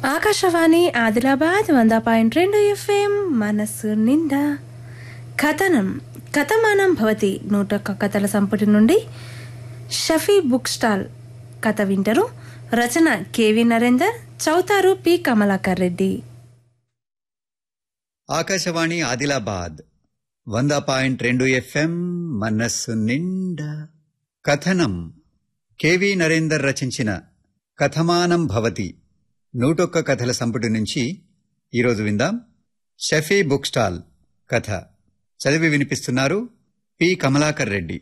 ఆకాశవాణి ఆదిలాబాద్ వంద పాయింట్ రెండు ఎఫ్ఎం మనస్సు నిండా కథనం కథమానం భవతి నూట ఒక్క కథల సంపుటి నుండి షఫీ బుక్ స్టాల్ కథ వింటరు రచన కేవి నరేందర్ చౌతారు పి కమలాకర్ రెడ్డి ఆకాశవాణి ఆదిలాబాద్ వంద పాయింట్ రెండు ఎఫ్ఎం మనస్సు నిండా కథనం కెవి నరేందర్ రచించిన కథమానం భవతి నూటొక్క కథల సంపుటి నుంచి ఈరోజు విందాం షఫీ బుక్ స్టాల్ కథ చదివి వినిపిస్తున్నారు పి కమలాకర్ రెడ్డి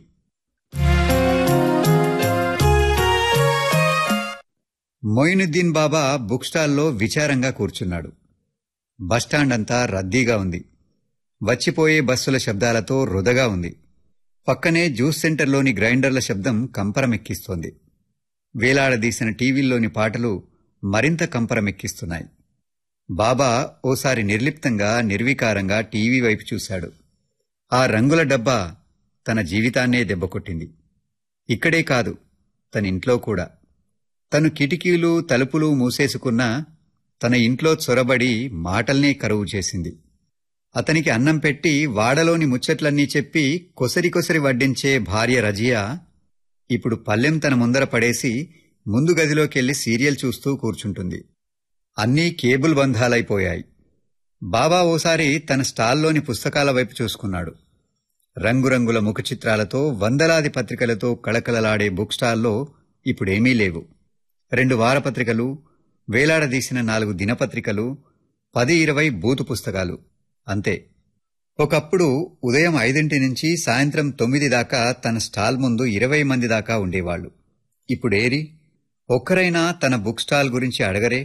మొయినుద్దీన్ బాబా బుక్ స్టాల్లో విచారంగా కూర్చున్నాడు బస్టాండ్ అంతా రద్దీగా ఉంది వచ్చిపోయే బస్సుల శబ్దాలతో రుదగా ఉంది పక్కనే జ్యూస్ సెంటర్లోని గ్రైండర్ల శబ్దం కంపరమెక్కిస్తోంది వేలాడదీసిన టీవీల్లోని పాటలు మరింత కంపరమెక్కిస్తున్నాయి బాబా ఓసారి నిర్లిప్తంగా నిర్వికారంగా టీవీ వైపు చూశాడు ఆ రంగుల డబ్బా తన జీవితాన్నే దెబ్బకొట్టింది ఇక్కడే కాదు తన ఇంట్లో కూడా తను కిటికీలు తలుపులు మూసేసుకున్నా తన ఇంట్లో చొరబడి మాటల్నే కరువు చేసింది అతనికి అన్నం పెట్టి వాడలోని ముచ్చట్లన్నీ చెప్పి కొసరి కొసరి వడ్డించే భార్య రజియా ఇప్పుడు పల్లెం తన ముందర పడేసి ముందు గదిలోకెళ్లి సీరియల్ చూస్తూ కూర్చుంటుంది అన్నీ కేబుల్ బంధాలైపోయాయి బాబా ఓసారి తన స్టాల్లోని పుస్తకాల వైపు చూసుకున్నాడు రంగురంగుల ముఖ చిత్రాలతో వందలాది పత్రికలతో కళకళలాడే బుక్ స్టాల్లో ఇప్పుడేమీ లేవు రెండు వారపత్రికలు వేలాడదీసిన నాలుగు దినపత్రికలు పది ఇరవై బూతు పుస్తకాలు అంతే ఒకప్పుడు ఉదయం ఐదింటి నుంచి సాయంత్రం తొమ్మిది దాకా తన స్టాల్ ముందు ఇరవై మంది దాకా ఉండేవాళ్లు ఇప్పుడేరి ఒక్కరైనా తన బుక్ స్టాల్ గురించి అడగరే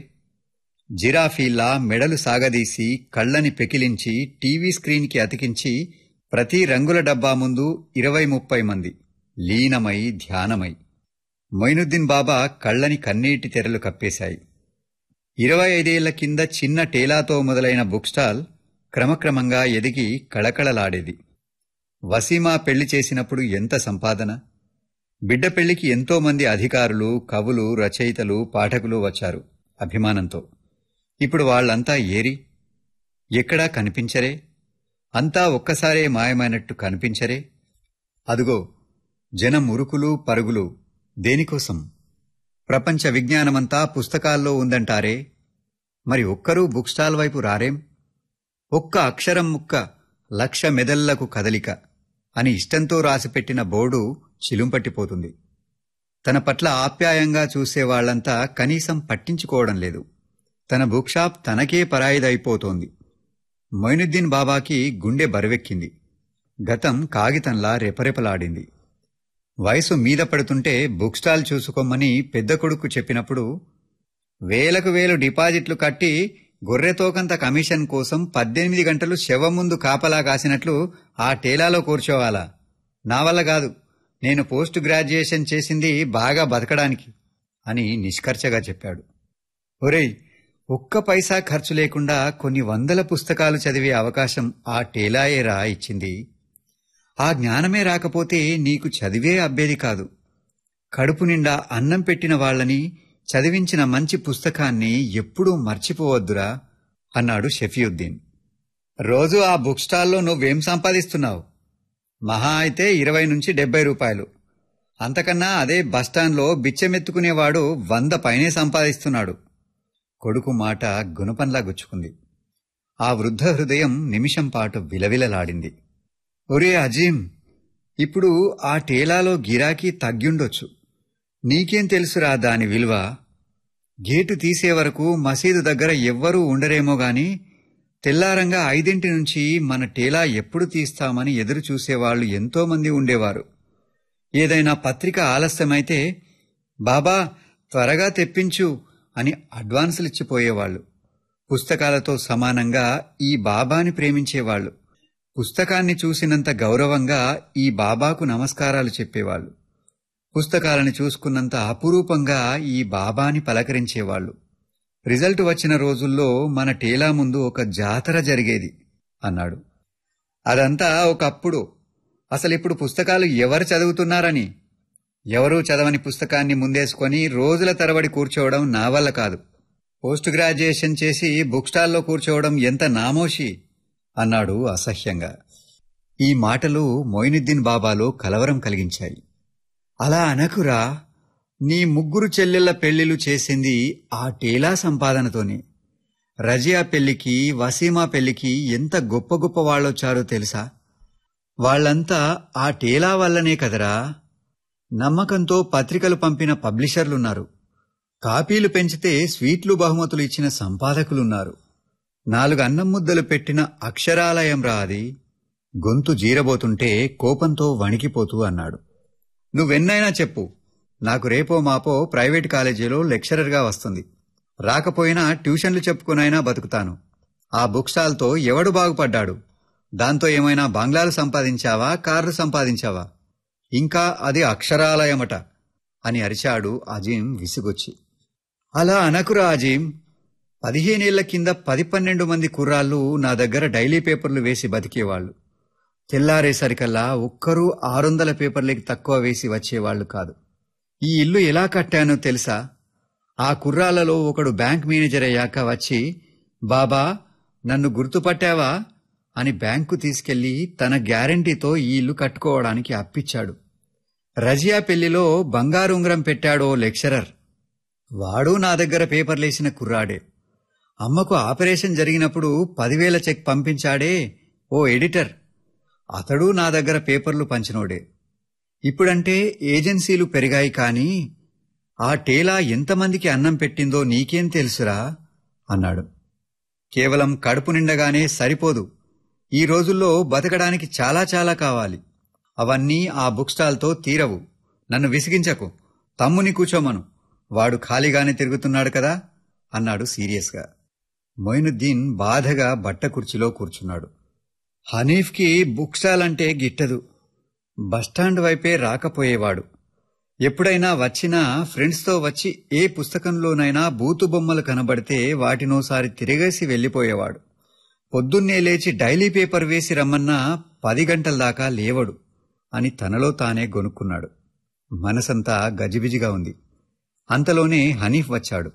జిరాఫీల్లా మెడలు సాగదీసి కళ్ళని పెకిలించి టీవీ స్క్రీన్కి అతికించి ప్రతి రంగుల డబ్బా ముందు ఇరవై ముప్పై మంది లీనమై ధ్యానమై మొయినుద్దీన్ బాబా కళ్ళని కన్నీటి తెరలు కప్పేశాయి ఇరవై ఐదేళ్ల కింద చిన్న టేలాతో మొదలైన బుక్ స్టాల్ క్రమక్రమంగా ఎదిగి కళకళలాడేది వసీమా పెళ్లి చేసినప్పుడు ఎంత సంపాదన బిడ్డ పెళ్లికి ఎంతో మంది అధికారులు కవులు రచయితలు పాఠకులు వచ్చారు అభిమానంతో ఇప్పుడు వాళ్లంతా ఏరి ఎక్కడా కనిపించరే అంతా ఒక్కసారే మాయమైనట్టు కనిపించరే అదుగో జనం ఉరుకులు పరుగులు దేనికోసం ప్రపంచ విజ్ఞానమంతా పుస్తకాల్లో ఉందంటారే మరి ఒక్కరూ బుక్ స్టాల్ వైపు రారేం ఒక్క అక్షరం ముక్క లక్ష మెదళ్లకు కదలిక అని ఇష్టంతో రాసిపెట్టిన బోర్డు చిలుంపట్టిపోతుంది తన పట్ల ఆప్యాయంగా చూసేవాళ్లంతా కనీసం పట్టించుకోవడం లేదు తన బుక్ షాప్ తనకే పరాయిదైపోతోంది మొయినుద్దీన్ బాబాకి గుండె బరువెక్కింది గతం కాగితంలా రెపరెపలాడింది వయసు మీద పడుతుంటే బుక్ స్టాల్ చూసుకోమని పెద్ద కొడుకు చెప్పినప్పుడు వేలకు వేలు డిపాజిట్లు కట్టి గొర్రెతోకంత కమిషన్ కోసం పద్దెనిమిది గంటలు శవం ముందు కాపలా కాసినట్లు ఆ టేలాలో కూర్చోవాలా నా వల్ల కాదు నేను పోస్ట్ గ్రాడ్యుయేషన్ చేసింది బాగా బతకడానికి అని నిష్కర్షగా చెప్పాడు ఒరేయ్ ఒక్క పైసా ఖర్చు లేకుండా కొన్ని వందల పుస్తకాలు చదివే అవకాశం ఆ టేలాయేరా ఇచ్చింది ఆ జ్ఞానమే రాకపోతే నీకు చదివే అబ్బేది కాదు కడుపు నిండా అన్నం పెట్టిన వాళ్ళని చదివించిన మంచి పుస్తకాన్ని ఎప్పుడూ మర్చిపోవద్దురా అన్నాడు షఫీయుద్దీన్ రోజు ఆ బుక్ స్టాల్లో నువ్వేం సంపాదిస్తున్నావు మహా అయితే ఇరవై నుంచి డెబ్బై రూపాయలు అంతకన్నా అదే బస్టాండ్లో బిచ్చెమెత్తుకునేవాడు వంద పైనే సంపాదిస్తున్నాడు కొడుకు మాట గుణపంలా గుచ్చుకుంది ఆ వృద్ధ హృదయం నిమిషం పాటు విలవిలలాడింది ఒరే అజీం ఇప్పుడు ఆ టేలాలో గిరాకీ తగ్గిండొచ్చు నీకేం తెలుసురా దాని విలువ గేటు తీసే వరకు మసీదు దగ్గర ఎవ్వరూ ఉండరేమో గాని తెల్లారంగా ఐదింటి నుంచి మన టేలా ఎప్పుడు తీస్తామని ఎదురు చూసేవాళ్లు ఎంతోమంది ఉండేవారు ఏదైనా పత్రిక ఆలస్యమైతే బాబా త్వరగా తెప్పించు అని అడ్వాన్సులిచ్చిపోయేవాళ్లు పుస్తకాలతో సమానంగా ఈ బాబాని ప్రేమించేవాళ్లు పుస్తకాన్ని చూసినంత గౌరవంగా ఈ బాబాకు నమస్కారాలు చెప్పేవాళ్లు పుస్తకాలను చూసుకున్నంత అపురూపంగా ఈ బాబాని పలకరించేవాళ్లు రిజల్ట్ వచ్చిన రోజుల్లో మన టేలా ముందు ఒక జాతర జరిగేది అన్నాడు అదంతా ఒకప్పుడు అసలిప్పుడు పుస్తకాలు ఎవరు చదువుతున్నారని ఎవరూ చదవని పుస్తకాన్ని ముందేసుకొని రోజుల తరబడి కూర్చోవడం నా వల్ల కాదు పోస్ట్ గ్రాడ్యుయేషన్ చేసి బుక్ స్టాల్లో కూర్చోవడం ఎంత నామోషి అన్నాడు అసహ్యంగా ఈ మాటలు మొయినుద్దీన్ బాబాలో కలవరం కలిగించాయి అలా అనకురా నీ ముగ్గురు చెల్లెళ్ల పెళ్లిళ్ళు చేసింది ఆ టేలా సంపాదనతోనే రజియా పెళ్లికి వసీమా పెళ్లికి ఎంత గొప్ప గొప్ప వాళ్ళొచ్చారో తెలుసా వాళ్ళంతా ఆ టేలా వల్లనే కదరా నమ్మకంతో పత్రికలు పంపిన పబ్లిషర్లున్నారు కాపీలు పెంచితే స్వీట్లు బహుమతులు ఇచ్చిన సంపాదకులున్నారు నాలుగు అన్నం ముద్దలు పెట్టిన అక్షరాలయం రా అది గొంతు జీరబోతుంటే కోపంతో వణికిపోతూ అన్నాడు నువ్వెన్నైనా చెప్పు నాకు రేపో మాపో ప్రైవేట్ కాలేజీలో లెక్చరర్గా వస్తుంది రాకపోయినా ట్యూషన్లు చెప్పుకునైనా బతుకుతాను ఆ బుక్ స్టాల్తో ఎవడు బాగుపడ్డాడు దాంతో ఏమైనా బంగ్లాలు సంపాదించావా కార్లు సంపాదించావా ఇంకా అది అక్షరాలయమట అని అరిచాడు అజీం విసుగొచ్చి అలా అనకురా అజీం పదిహేనేళ్ల కింద పది పన్నెండు మంది కుర్రాళ్ళు నా దగ్గర డైలీ పేపర్లు వేసి బతికేవాళ్లు తెల్లారేసరికల్లా ఒక్కరూ ఆరొందల పేపర్లకి తక్కువ వేసి వచ్చేవాళ్లు కాదు ఈ ఇల్లు ఎలా కట్టానో తెలుసా ఆ కుర్రాళ్లలో ఒకడు బ్యాంక్ మేనేజర్ అయ్యాక వచ్చి బాబా నన్ను గుర్తుపట్టావా అని బ్యాంకు తీసుకెళ్లి తన గ్యారంటీతో ఈ ఇల్లు కట్టుకోవడానికి అప్పిచ్చాడు రజియా పెళ్లిలో బంగారు ఉంగరం పెట్టాడో లెక్చరర్ వాడు నా దగ్గర పేపర్లేసిన కుర్రాడే అమ్మకు ఆపరేషన్ జరిగినప్పుడు పదివేల చెక్ పంపించాడే ఓ ఎడిటర్ అతడు నా దగ్గర పేపర్లు పంచినోడే ఇప్పుడంటే ఏజెన్సీలు పెరిగాయి కానీ ఆ టేలా ఎంతమందికి అన్నం పెట్టిందో నీకేం తెలుసురా అన్నాడు కేవలం కడుపు నిండగానే సరిపోదు ఈ రోజుల్లో బతకడానికి చాలా చాలా కావాలి అవన్నీ ఆ బుక్ స్టాల్తో తీరవు నన్ను విసిగించకు తమ్ముని కూర్చోమను వాడు ఖాళీగానే తిరుగుతున్నాడు కదా అన్నాడు సీరియస్గా మొయినుద్దీన్ బాధగా బట్ట కుర్చీలో కూర్చున్నాడు హనీఫ్కి బుక్ స్టాల్ అంటే గిట్టదు బస్టాండ్ వైపే రాకపోయేవాడు ఎప్పుడైనా వచ్చినా ఫ్రెండ్స్తో వచ్చి ఏ పుస్తకంలోనైనా బూతు బొమ్మలు కనబడితే వాటినోసారి తిరిగేసి వెళ్ళిపోయేవాడు పొద్దున్నే లేచి డైలీ పేపర్ వేసి రమ్మన్నా పది గంటల దాకా లేవడు అని తనలో తానే గొనుక్కున్నాడు మనసంతా గజిబిజిగా ఉంది అంతలోనే హనీఫ్ వచ్చాడు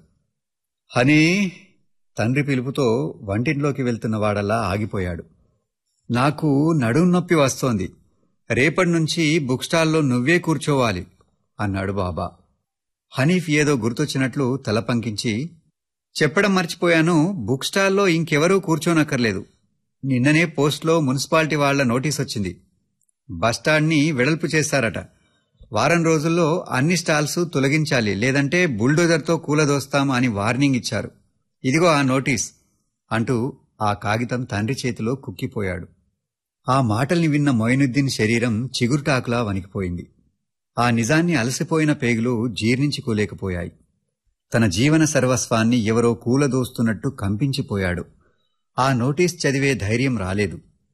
హనీ తండ్రి పిలుపుతో వంటింట్లోకి వెళ్తున్న వాడల్లా ఆగిపోయాడు నాకు నడుం నొప్పి వస్తోంది రేపటి నుంచి బుక్ స్టాల్లో నువ్వే కూర్చోవాలి అన్నాడు బాబా హనీఫ్ ఏదో గుర్తొచ్చినట్లు తల పంకించి చెప్పడం మర్చిపోయాను బుక్ స్టాల్లో ఇంకెవరూ కూర్చోనక్కర్లేదు నిన్ననే పోస్ట్లో మున్సిపాలిటీ వాళ్ల నోటీస్ వచ్చింది బస్టాండ్ని వెడల్పు చేస్తారట వారం రోజుల్లో అన్ని స్టాల్స్ తొలగించాలి లేదంటే బుల్డోజర్తో కూలదోస్తాం అని వార్నింగ్ ఇచ్చారు ఇదిగో ఆ నోటీస్ అంటూ ఆ కాగితం తండ్రి చేతిలో కుక్కిపోయాడు ఆ మాటల్ని విన్న మొయినుద్దీన్ శరీరం చిగురుటాకులా వణికిపోయింది ఆ నిజాన్ని అలసిపోయిన పేగులు జీర్ణించుకోలేకపోయాయి తన జీవన సర్వస్వాన్ని ఎవరో కూలదోస్తున్నట్టు కంపించిపోయాడు ఆ నోటీస్ చదివే ధైర్యం రాలేదు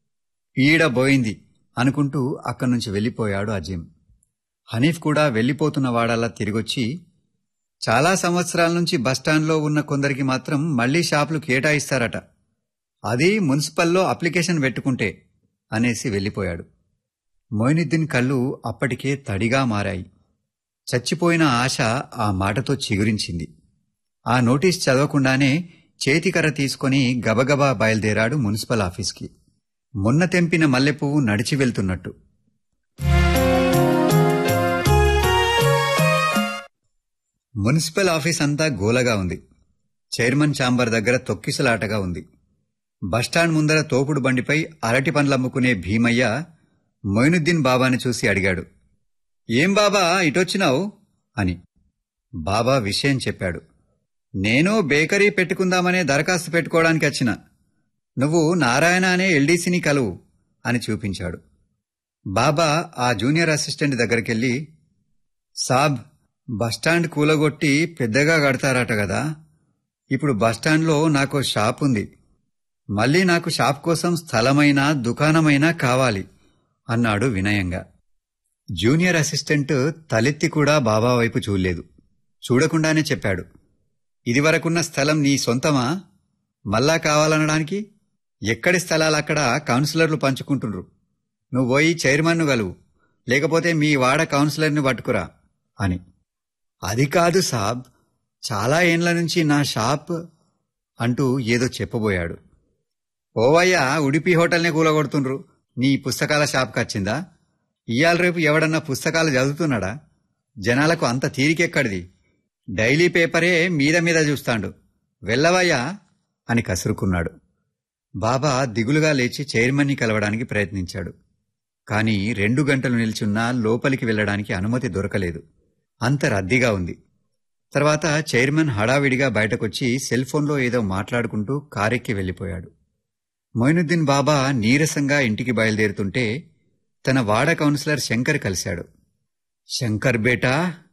ఈడ బోయింది అనుకుంటూ అక్కడి నుంచి వెళ్ళిపోయాడు అజీం హనీఫ్ కూడా వెళ్ళిపోతున్న వాడల్లా తిరిగొచ్చి చాలా సంవత్సరాల నుంచి బస్టాండ్లో ఉన్న కొందరికి మాత్రం మళ్లీ షాపులు కేటాయిస్తారట అది మున్సిపల్లో అప్లికేషన్ పెట్టుకుంటే అనేసి వెళ్ళిపోయాడు మొయినుద్దీన్ కళ్ళు అప్పటికే తడిగా మారాయి చచ్చిపోయిన ఆశ ఆ మాటతో చిగురించింది ఆ నోటీస్ చదవకుండానే చేతికర్ర తీసుకుని గబగబా బయలుదేరాడు మున్సిపల్ ఆఫీస్కి మొన్న తెంపిన మల్లెపువ్వు నడిచి వెళ్తున్నట్టు మున్సిపల్ ఆఫీస్ అంతా గోలగా ఉంది చైర్మన్ ఛాంబర్ దగ్గర తొక్కిసలాటగా ఉంది బస్టాండ్ ముందర తోపుడు బండిపై అరటి పండ్లమ్ముకునే భీమయ్య మొయినుద్దీన్ బాబాని చూసి అడిగాడు ఏం బాబా ఇటొచ్చినావు అని బాబా విషయం చెప్పాడు నేను బేకరీ పెట్టుకుందామనే దరఖాస్తు పెట్టుకోవడానికి వచ్చిన నువ్వు నారాయణ అనే ఎల్డీసీని కలువు అని చూపించాడు బాబా ఆ జూనియర్ అసిస్టెంట్ దగ్గరికెళ్ళి సాబ్ బస్టాండ్ కూలగొట్టి పెద్దగా కడతారట కదా ఇప్పుడు బస్టాండ్లో నాకు షాప్ ఉంది మళ్ళీ నాకు షాప్ కోసం స్థలమైనా దుకాణమైనా కావాలి అన్నాడు వినయంగా జూనియర్ అసిస్టెంట్ తలెత్తి కూడా బాబా వైపు చూడలేదు చూడకుండానే చెప్పాడు ఇదివరకున్న స్థలం నీ సొంతమా మళ్ళా కావాలనడానికి ఎక్కడి స్థలాలు అక్కడ కౌన్సిలర్లు పంచుకుంటుండ్రు నువ్వు పోయి చైర్మన్ను గలువు లేకపోతే మీ వాడ కౌన్సిలర్ని పట్టుకురా అని అది కాదు సాబ్ చాలా ఏండ్ల నుంచి నా షాప్ అంటూ ఏదో చెప్పబోయాడు ఓవయ్యా ఉడిపి హోటల్నే కూలగొడుతుండ్రు నీ పుస్తకాల షాప్కి వచ్చిందా ఇయాల రేపు ఎవడన్నా పుస్తకాలు చదువుతున్నాడా జనాలకు అంత తీరికెక్కడిది డైలీ పేపరే మీద మీద చూస్తాండు వెళ్ళవయ్యా అని కసురుకున్నాడు బాబా దిగులుగా లేచి చైర్మన్ని కలవడానికి ప్రయత్నించాడు కాని రెండు గంటలు నిల్చున్నా లోపలికి వెళ్ళడానికి అనుమతి దొరకలేదు అంత రద్దీగా ఉంది తర్వాత చైర్మన్ హడావిడిగా బయటకొచ్చి సెల్ ఫోన్లో ఏదో మాట్లాడుకుంటూ కారెక్కి వెళ్ళిపోయాడు మొయినుద్దీన్ బాబా నీరసంగా ఇంటికి బయలుదేరుతుంటే తన వాడ కౌన్సిలర్ శంకర్ కలిశాడు శంకర్ బేటా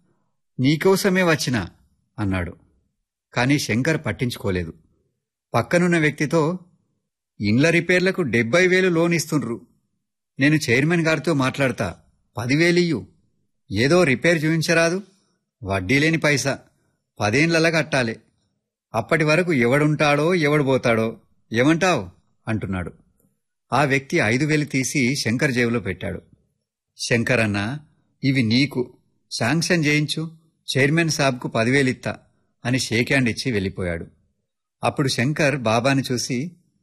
నీకోసమే వచ్చినా అన్నాడు కాని శంకర్ పట్టించుకోలేదు పక్కనున్న వ్యక్తితో ఇండ్ల రిపేర్లకు డెబ్బై వేలు లోన్ ఇస్తుండ్రు నేను చైర్మన్ గారితో మాట్లాడతా పదివేలియ్యు ఏదో రిపేర్ చూపించరాదు వడ్డీ లేని పైసా పదేండ్లలా కట్టాలి అప్పటి వరకు ఎవడుంటాడో ఎవడు పోతాడో ఏమంటావ్ అంటున్నాడు ఆ వ్యక్తి ఐదు వేలు తీసి శంకర్ జేబులో పెట్టాడు శంకర్ అన్న ఇవి నీకు శాంక్షన్ చేయించు చైర్మన్ సాబ్కు పదివేలిత్తా అని షేక్ హ్యాండ్ ఇచ్చి వెళ్ళిపోయాడు అప్పుడు శంకర్ బాబాని చూసి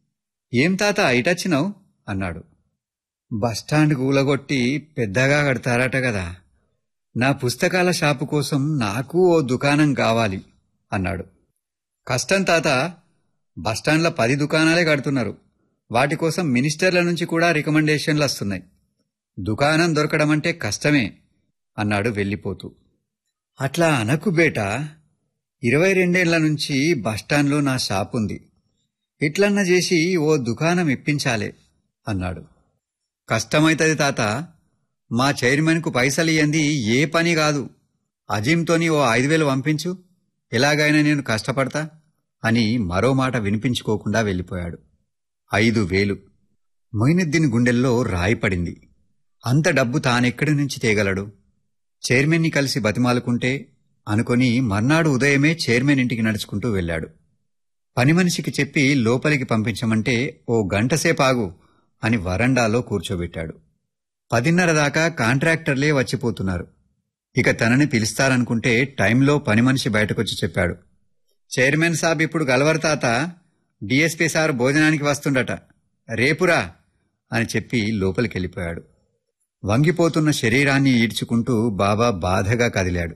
ఏం తాత ఇటొచ్చినావు అన్నాడు బస్టాండ్ కూలగొట్టి పెద్దగా కడతారట కదా నా పుస్తకాల షాపు కోసం నాకు ఓ దుకాణం కావాలి అన్నాడు కష్టం తాత బస్టాండ్లో పది దుకాణాలే కడుతున్నారు వాటి కోసం మినిస్టర్ల నుంచి కూడా రికమెండేషన్లు వస్తున్నాయి దుకాణం దొరకడం అంటే కష్టమే అన్నాడు వెళ్ళిపోతూ అట్లా అనకు బేటా ఇరవై రెండేళ్ల నుంచి బస్టాండ్లో నా షాప్ ఉంది ఇట్లన్న చేసి ఓ దుకాణం ఇప్పించాలే అన్నాడు కష్టమైతది తాత మా చైర్మన్కు పైసలు ఇయ్యంది ఏ పని కాదు అజీంతోని ఓ ఐదు వేలు పంపించు ఎలాగైనా నేను కష్టపడతా అని మరో మాట వినిపించుకోకుండా వెళ్ళిపోయాడు ఐదు వేలు మొయినుద్దీన్ గుండెల్లో రాయి పడింది అంత డబ్బు తానెక్కడి నుంచి తేగలడు చైర్మన్ని కలిసి బతిమాలుకుంటే అనుకొని మర్నాడు ఉదయమే చైర్మన్ ఇంటికి నడుచుకుంటూ వెళ్ళాడు పని మనిషికి చెప్పి లోపలికి పంపించమంటే ఓ గంటసేపు ఆగు అని వరండాలో కూర్చోబెట్టాడు పదిన్నర దాకా కాంట్రాక్టర్లే వచ్చిపోతున్నారు ఇక తనని పిలుస్తారనుకుంటే టైంలో పని మనిషి బయటకొచ్చి చెప్పాడు చైర్మన్ సాబ్ ఇప్పుడు గలవరు తాత డిఎస్పీ సార్ భోజనానికి వస్తుండట రేపురా అని చెప్పి లోపలికెళ్ళిపోయాడు వంగిపోతున్న శరీరాన్ని ఈడ్చుకుంటూ బాబా బాధగా కదిలాడు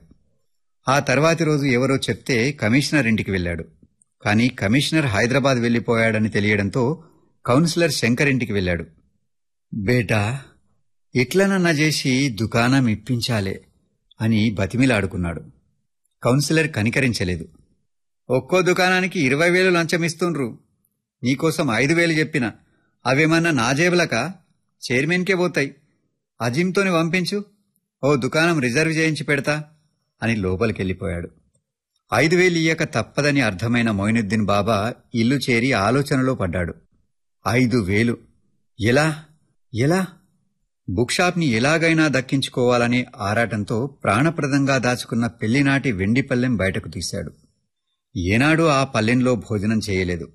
ఆ తర్వాతి రోజు ఎవరో చెప్తే కమిషనర్ ఇంటికి వెళ్ళాడు కానీ కమిషనర్ హైదరాబాద్ వెళ్లిపోయాడని తెలియడంతో కౌన్సిలర్ శంకర్ ఇంటికి వెళ్ళాడు బేటా ఇట్లనన్నా చేసి దుకాణం ఇప్పించాలే అని బతిమిలాడుకున్నాడు కౌన్సిలర్ కనికరించలేదు ఒక్కో దుకాణానికి ఇరవై వేలు లంచమిస్తుండ్రు నీకోసం ఐదు వేలు చెప్పిన అవేమన్నా నా జేబులక చైర్మన్కే పోతాయి అజింతోని పంపించు ఓ దుకాణం రిజర్వ్ చేయించి పెడతా అని లోపలికెళ్ళిపోయాడు ఐదు వేలు ఇయ్యక తప్పదని అర్థమైన మొయినుద్దీన్ బాబా ఇల్లు చేరి ఆలోచనలో పడ్డాడు ఐదు వేలు ఎలా ఎలా బుక్ షాప్ని ఎలాగైనా దక్కించుకోవాలనే ఆరాటంతో ప్రాణప్రదంగా దాచుకున్న పెళ్లినాటి వెండి పల్లెం బయటకు తీశాడు ఏనాడు ఆ పల్లెంలో భోజనం చేయలేదు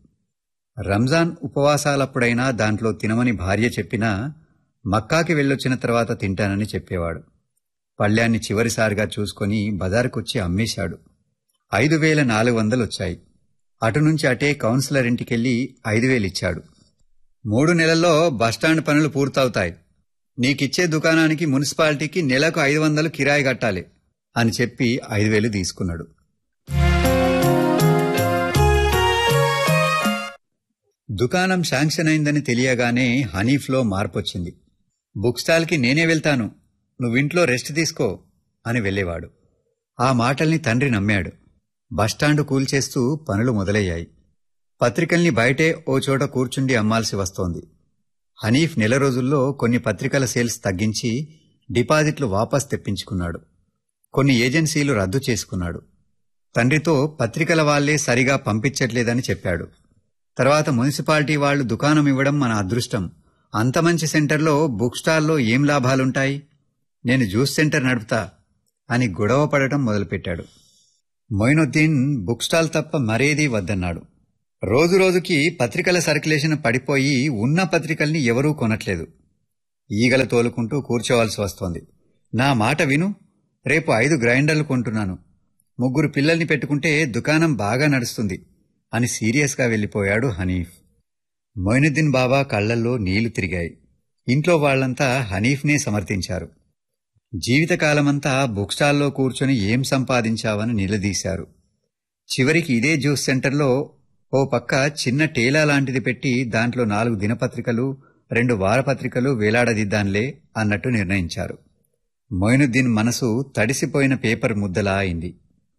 రంజాన్ ఉపవాసాలప్పుడైనా దాంట్లో తినమని భార్య చెప్పినా మక్కాకి వెళ్ళొచ్చిన తర్వాత తింటానని చెప్పేవాడు పళ్ళ్యాన్ని చివరిసారిగా చూసుకొని బజారుకొచ్చి అమ్మేశాడు ఐదు వేల నాలుగు వందలొచ్చాయి అటు నుంచి అటే కౌన్సిలర్ ఇంటికెళ్లి ఐదు వేలిచ్చాడు మూడు నెలల్లో బస్టాండ్ పనులు పూర్తవుతాయి నీకిచ్చే దుకాణానికి మున్సిపాలిటీకి నెలకు ఐదు వందలు కిరాయి కట్టాలి అని చెప్పి ఐదు వేలు తీసుకున్నాడు దుకాణం శాంక్షన్ అయిందని తెలియగానే హనీఫ్లో మార్పొచ్చింది బుక్ స్టాల్కి నేనే వెళ్తాను నువ్వింట్లో రెస్ట్ తీసుకో అని వెళ్ళేవాడు ఆ మాటల్ని తండ్రి నమ్మాడు బస్టాండు కూల్చేస్తూ పనులు మొదలయ్యాయి పత్రికల్ని బయటే ఓ చోట కూర్చుండి అమ్మాల్సి వస్తోంది హనీఫ్ నెల రోజుల్లో కొన్ని పత్రికల సేల్స్ తగ్గించి డిపాజిట్లు వాపస్ తెప్పించుకున్నాడు కొన్ని ఏజెన్సీలు రద్దు చేసుకున్నాడు తండ్రితో పత్రికల వాళ్లే సరిగా పంపించట్లేదని చెప్పాడు తర్వాత మున్సిపాలిటీ వాళ్లు దుకాణం ఇవ్వడం మన అదృష్టం అంత మంచి సెంటర్లో బుక్ స్టాల్లో ఏం లాభాలుంటాయి నేను జ్యూస్ సెంటర్ నడుపుతా అని గొడవ పడటం మొదలుపెట్టాడు మొయినుద్దీన్ బుక్ స్టాల్ తప్ప మరేదీ వద్దన్నాడు రోజు రోజుకి పత్రికల సర్క్యులేషన్ పడిపోయి ఉన్న పత్రికల్ని ఎవరూ కొనట్లేదు ఈగల తోలుకుంటూ కూర్చోవాల్సి వస్తోంది నా మాట విను రేపు ఐదు గ్రైండర్లు కొంటున్నాను ముగ్గురు పిల్లల్ని పెట్టుకుంటే దుకాణం బాగా నడుస్తుంది అని సీరియస్గా వెళ్ళిపోయాడు హనీఫ్ మొయినుద్దీన్ బాబా కళ్లల్లో నీళ్లు తిరిగాయి ఇంట్లో వాళ్లంతా హనీఫ్నే సమర్థించారు జీవితకాలమంతా బుక్ స్టాల్లో కూర్చొని ఏం సంపాదించావని నిలదీశారు చివరికి ఇదే జ్యూస్ సెంటర్లో ఓ పక్క చిన్న టేలా లాంటిది పెట్టి దాంట్లో నాలుగు దినపత్రికలు రెండు వారపత్రికలు వేలాడదిద్దాన్లే అన్నట్టు నిర్ణయించారు మొయినుద్దీన్ మనసు తడిసిపోయిన పేపర్ ముద్దలా అయింది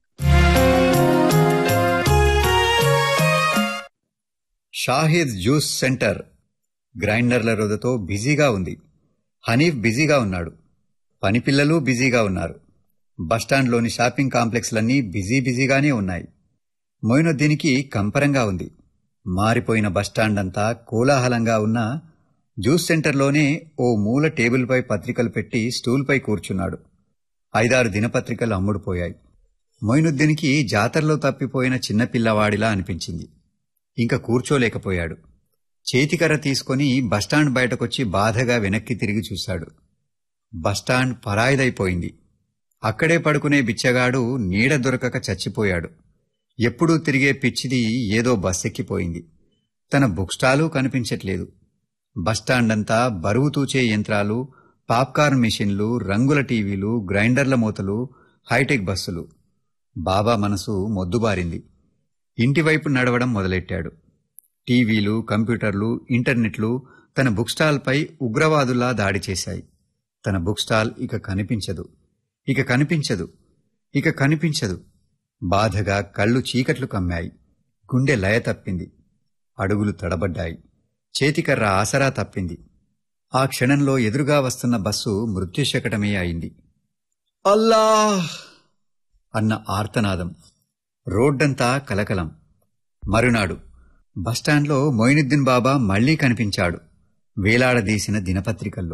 షాహిద్ జ్యూస్ సెంటర్ గ్రైండర్ల రొదతో బిజీగా ఉంది హనీఫ్ బిజీగా ఉన్నాడు పని పిల్లలు బిజీగా ఉన్నారు బస్టాండ్లోని షాపింగ్ కాంప్లెక్స్లన్నీ బిజీ బిజీగానే ఉన్నాయి మొయినుద్దీన్కి కంపరంగా ఉంది మారిపోయిన బస్టాండ్ అంతా కోలాహలంగా ఉన్న జ్యూస్ సెంటర్లోనే ఓ మూల టేబుల్పై పత్రికలు పెట్టి స్టూల్పై కూర్చున్నాడు ఐదారు దినపత్రికలు అమ్ముడుపోయాయి మొయినుద్దీన్కి జాతరలో తప్పిపోయిన చిన్నపిల్లవాడిలా అనిపించింది ఇంక కూర్చోలేకపోయాడు చేతికర్ర తీసుకొని బస్టాండ్ బయటకొచ్చి బాధగా వెనక్కి తిరిగి చూశాడు బస్టాండ్ పరాయిదైపోయింది అక్కడే పడుకునే బిచ్చగాడు నీడ దొరకక చచ్చిపోయాడు ఎప్పుడూ తిరిగే పిచ్చిది ఏదో బస్సెక్కిపోయింది తన బుక్ స్టాలు కనిపించట్లేదు బస్టాండ్ అంతా బరువు తూచే యంత్రాలు పాప్కార్న్ మిషన్లు రంగుల టీవీలు గ్రైండర్ల మూతలు హైటెక్ బస్సులు బాబా మనసు మొద్దుబారింది ఇంటివైపు నడవడం మొదలెట్టాడు టీవీలు కంప్యూటర్లు ఇంటర్నెట్లు తన బుక్ స్టాల్పై ఉగ్రవాదుల్లా దాడి చేశాయి తన బుక్ స్టాల్ ఇక కనిపించదు ఇక కనిపించదు ఇక కనిపించదు బాధగా కళ్ళు చీకట్లు కమ్మాయి గుండె లయ తప్పింది అడుగులు తడబడ్డాయి చేతికర్ర ఆసరా తప్పింది ఆ క్షణంలో ఎదురుగా వస్తున్న బస్సు మృత్యుశకటమే అయింది అల్లాహ్ అన్న ఆర్తనాదం రోడ్డంతా కలకలం మరునాడు బస్టాండ్లో మొయినుద్దీన్ బాబా మళ్లీ కనిపించాడు వేలాడదీసిన దినపత్రికల్లో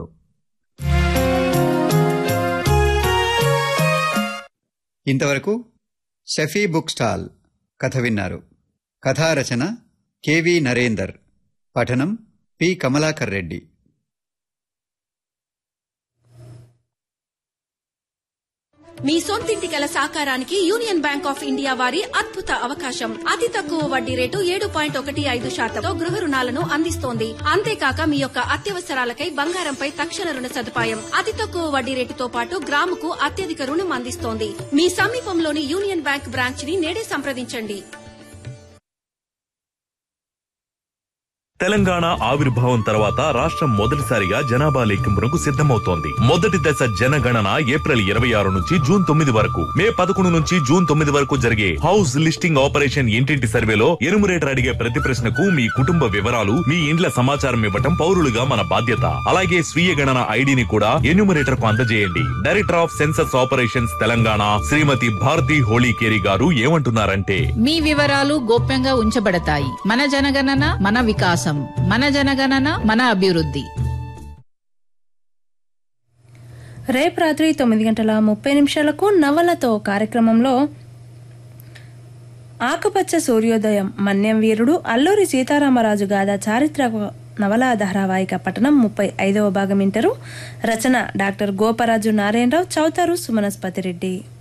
ఇంతవరకు షఫీ బుక్ స్టాల్ కథ విన్నారు కథా రచన కెవి నరేందర్ పఠనం పి కమలాకర్ రెడ్డి మీ సొంతింటి కల సాకారానికి యూనియన్ బ్యాంక్ ఆఫ్ ఇండియా వారి అద్భుత అవకాశం అతి తక్కువ వడ్డీ రేటు ఏడు పాయింట్ ఒకటి ఐదు శాతంతో గృహ రుణాలను అందిస్తోంది అంతేకాక మీ యొక్క అత్యవసరాలకై బంగారంపై తక్షణ రుణ సదుపాయం అతి తక్కువ వడ్డీ రేటుతో పాటు గ్రాముకు అత్యధిక రుణం అందిస్తోంది మీ సమీపంలోని యూనియన్ బ్యాంక్ బ్రాంచ్ ని నేడే సంప్రదించండి తెలంగాణ ఆవిర్భావం తర్వాత రాష్ట్రం మొదటిసారిగా జనాభా లెక్కింపునకు సిద్ధమవుతోంది మొదటి దశ జనగణన ఏప్రిల్ ఇరవై ఆరు నుంచి జూన్ తొమ్మిది వరకు మే పదకొండు నుంచి జూన్ తొమ్మిది వరకు జరిగే హౌస్ లిస్టింగ్ ఆపరేషన్ ఇంటింటి సర్వేలో ఎనుమరేటర్ అడిగే ప్రతి ప్రశ్నకు మీ కుటుంబ వివరాలు మీ ఇండ్ల సమాచారం ఇవ్వటం పౌరులుగా మన బాధ్యత అలాగే స్వీయ గణన ఐడిని కూడా ఎన్యూమరేటర్ కు అందజేయండి director of census operations Telangana Shrimati Bharati Holikeri గారు ఏమంటున్నారంటే మీ వివరాలు గోప్యంగా ఉంచబడతాయి మన జనగణన మన వికాసం మన జనగణన మన అభివృద్ధి రేపు రాత్రి తొమ్మిది గంటల ముప్పై నిమిషాలకు నవలతో కార్యక్రమంలో ఆకుపచ్చ సూర్యోదయం మన్యం వీరుడు అల్లూరి సీతారామరాజు గాథ చారిత్రక నవలా ధారావాహిక పఠనం ముప్పై ఐదవ భాగం వింటారు రచన డాక్టర్ గోపరాజు నారాయణరావు చౌతారు సుమనస్పతి రెడ్డి